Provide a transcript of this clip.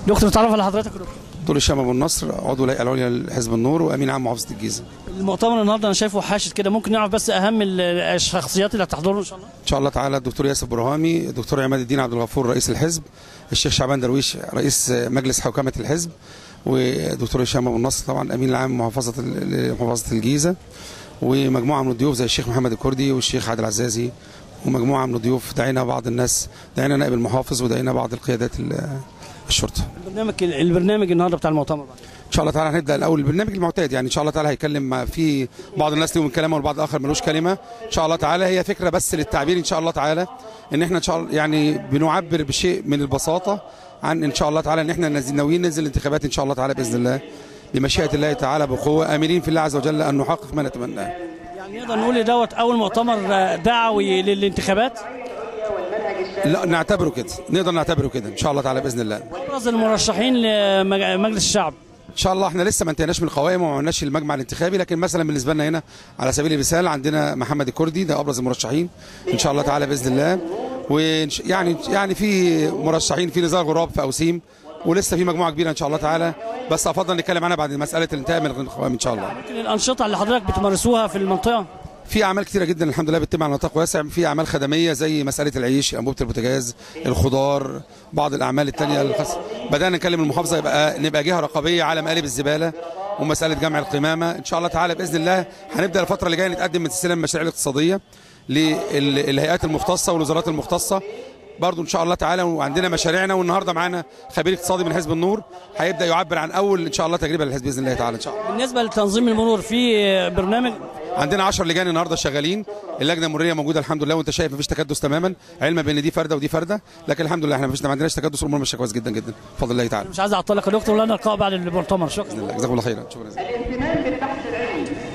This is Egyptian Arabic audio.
دكتور تعرف على حضرتك يا دكتور دكتور هشام ابو النصر عضو الهيئه العليا لحزب النور وامين عام محافظه الجيزه المؤتمر النهارده انا شايفه حاشد كده ممكن نعرف بس اهم ال- الشخصيات اللي هتحضروا ان شاء الله ان شاء الله تعالى الدكتور ياسر برهامي الدكتور عماد الدين عبد الغفور رئيس الحزب الشيخ شعبان درويش رئيس مجلس حكامه الحزب ودكتور هشام ابو النصر طبعا امين العام محافظه ال- محافظه الجيزه ومجموعه من الضيوف زي الشيخ محمد الكردي والشيخ عادل عزازي ومجموعه من الضيوف دعينا بعض الناس دعينا نائب المحافظ ودعينا بعض القيادات ال- الشرطه البرنامج البرنامج النهارده بتاع المؤتمر بقى. ان شاء الله تعالى هنبدا الاول البرنامج المعتاد يعني ان شاء الله تعالى هيكلم في بعض الناس لهم كلمه والبعض الاخر ملوش كلمه ان شاء الله تعالى هي فكره بس للتعبير ان شاء الله تعالى ان احنا ان شاء الله يعني بنعبر بشيء من البساطه عن ان شاء الله تعالى ان احنا نازل- ناويين ننزل الانتخابات ان شاء الله تعالى باذن الله بمشيئه الله تعالى بقوه امرين في الله عز وجل ان نحقق ما نتمناه يعني نقدر نقول إن دوت اول مؤتمر آه، دعوي للانتخابات لا نعتبره كده نقدر نعتبره كده ان شاء الله تعالى باذن الله ابرز المرشحين لمجلس الشعب ان شاء الله احنا لسه ما انتهيناش من القوائم وما عملناش المجمع الانتخابي لكن مثلا بالنسبه لنا هنا على سبيل المثال عندنا محمد الكردي ده ابرز المرشحين ان شاء الله تعالى باذن الله ويعني يعني في مرشحين في نزار غراب في اوسيم ولسه في مجموعه كبيره ان شاء الله تعالى بس افضل نتكلم عنها بعد مساله الانتهاء من القوائم ان شاء الله ممكن الانشطه اللي حضرتك بتمارسوها في المنطقه في اعمال كتيره جدا الحمد لله بتتم على نطاق واسع في اعمال خدميه زي مساله العيش انبوبه البوتاجاز الخضار بعض الاعمال الثانيه الخاصه بدانا نكلم المحافظه يبقى نبقى جهه رقابيه على مقالب الزباله ومساله جمع القمامه ان شاء الله تعالى باذن الله هنبدا الفتره اللي جايه نتقدم من سلسله المشاريع الاقتصاديه للهيئات المختصه والوزارات المختصه برضو ان شاء الله تعالى وعندنا مشاريعنا والنهارده معانا خبير اقتصادي من حزب النور هيبدا يعبر عن اول ان شاء الله تجربه للحزب باذن الله تعالى ان شاء الله بالنسبه لتنظيم المرور في برنامج عندنا 10 لجان النهارده شغالين اللجنه المروريه موجوده الحمد لله وانت شايف مفيش تكدس تماما علما بان دي فرده ودي فرده لكن الحمد لله احنا مفيش ما عندناش تكدس الامور ماشيه كويس جدا جدا بفضل الله تعالى مش عايز اعطلك يا دكتور ولا نلقاء بعد المؤتمر شكرا جزاكم الله خيرا شكرا الاهتمام بالبحث العلمي